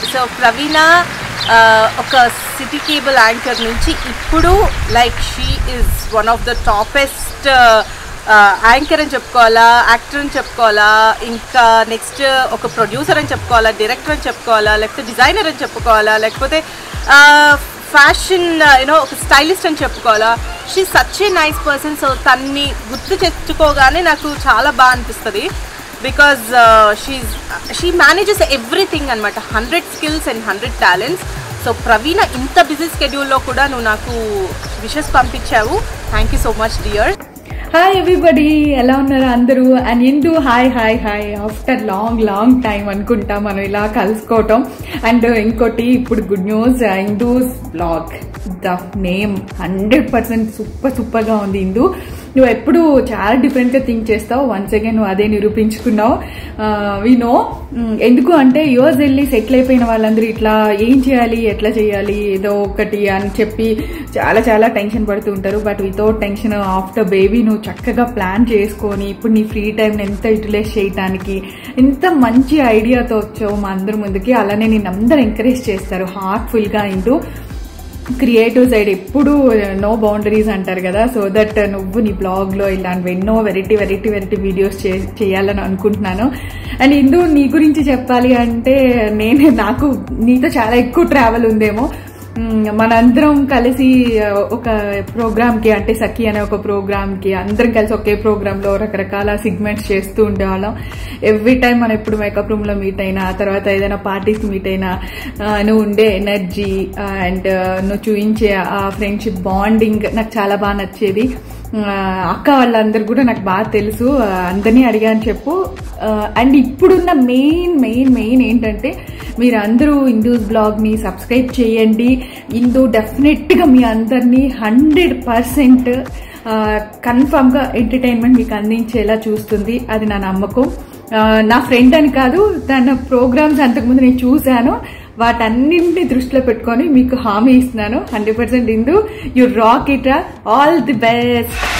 so ప్రవీణ ఆ, ఒక city cable anchor నుంచి ఇప్పుడు like she is one of the toppest anchor అని చెప్పుకోవాలా యాక్టర్ అని చెప్పుకోవాలా ఇంకా నెక్స్ట్ ఒక ప్రొడ్యూసర్ అని చెప్పుకోవాలా డైరెక్టర్ అని చెప్పుకోవాలా లేకపోతే డిజైనర్ అని చెప్పుకోవాలా లేకపోతే ఫ్యాషన్ యూనో ఒక స్టైలిస్ట్ అని చెప్పుకోవాలా she such a nice person so తన్ని గుర్తు తెచ్చుకోగానే నాకు చాలా బాగా అనిపిస్తుంది because she's she manages everything అనమాట hundred skills and hundred talents so Praveena ఇంత బిజీ స్కెడ్యూల్లో కూడా నువ్వు నాకు విషెస్ పంపించావు thank you so much dear hi everybody ఎలా ఉన్నారు అందరూ and Indu hi hi hi after long long time అనుకుంటా మనం ఇలా కలుసుకోవటం అండ్ ఇంకోటి ఇప్పుడు గుడ్ న్యూస్ ఇందూస్ blog the name hundred percent super సూపర్గా ఉంది ఇందు నువ్వు ఎప్పుడు చాలా డిఫరెంట్గా థింక్ చేస్తావు వన్స్ అగైన్ నువ్వు అదే నిరూపించుకున్నావు వి నో ఎందుకు అంటే యువర్స్ వెళ్ళి సెటిల్ అయిపోయిన వాళ్ళందరూ ఇట్లా ఏం చేయాలి ఎట్లా చేయాలి ఏదో ఒకటి అని చెప్పి చాలా చాలా టెన్షన్ పడుతూ ఉంటారు but without tension after baby నువ్వు చక్కగా ప్లాన్ చేసుకొని ఇప్పుడు నీ ఫ్రీ టైంని ఎంత యూటిలైజ్ చేయడానికి ఎంత మంచి ఐడియాతో వచ్చావు మా అందరి ముందుకి అలానే నేను అందరు ఎంకరేజ్ చేస్తారు హార్ట్ఫుల్గా ఇంటూ క్రియేటివ్ సైడ్ ఎప్పుడు నో బౌండరీస్ అంటారు కదా సో దట్ నువ్వు నీ బ్లాగ్లో ఇలాంటివి ఎన్నో వెరైటీ వెరైటీ వెరైటీ వీడియోస్ చేయాలని అనుకుంటున్నాను అండ్ ఇందు నీ గురించి చెప్పాలి అంటే నేను నాకు నీతో చాలా ఎక్కువ ట్రావెల్ ఉందేమో మ్, మనందరం కలిసి ఒక ప్రోగ్రామ్కి అంటే సఖి అనే ఒక ప్రోగ్రామ్కి అందరం కలిసి ఒకే ప్రోగ్రాంలో రకరకాల సిగ్మెంట్స్ చేస్తూ ఉండేవాళ్ళం ఎవ్రీ టైం మనం ఎప్పుడు మేకప్ రూమ్లో మీట్ అయినా ఆ తర్వాత ఏదైనా పార్టీస్కి మీట్ అయినా ఆ, నువ్వు ఉండే ఎనర్జీ అండ్ నువ్వు చూపించే ఆ ఫ్రెండ్షిప్ బాండింగ్ నాకు చాలా బాగా నచ్చేది ఆ, అక్క వాళ్ళందరూ కూడా నాకు బాగా తెలుసు ఆ, అందరినీ అడిగాను చెప్పు అండ్ ఇప్పుడున్న మెయిన్ మెయిన్ మెయిన్ ఏంటంటే మీరు అందరూ హిందూస్ బ్లాగ్ని సబ్స్క్రైబ్ చేయండి హిందూ డెఫినెట్గా మీ అందరినీ హండ్రెడ్ పర్సెంట్ కన్ఫామ్గా ఎంటర్టైన్మెంట్ మీకు అందించేలా చూస్తుంది అది నా నమ్మకం ఆ, నా ఫ్రెండ్ అని కాదు తన ప్రోగ్రామ్స్ అంతకుముందు నేను చూశాను వాటన్నింటినీ దృష్టిలో పెట్టుకొని మీకు హామీ ఇస్తున్నాను hundred percent Indu you rock it all the best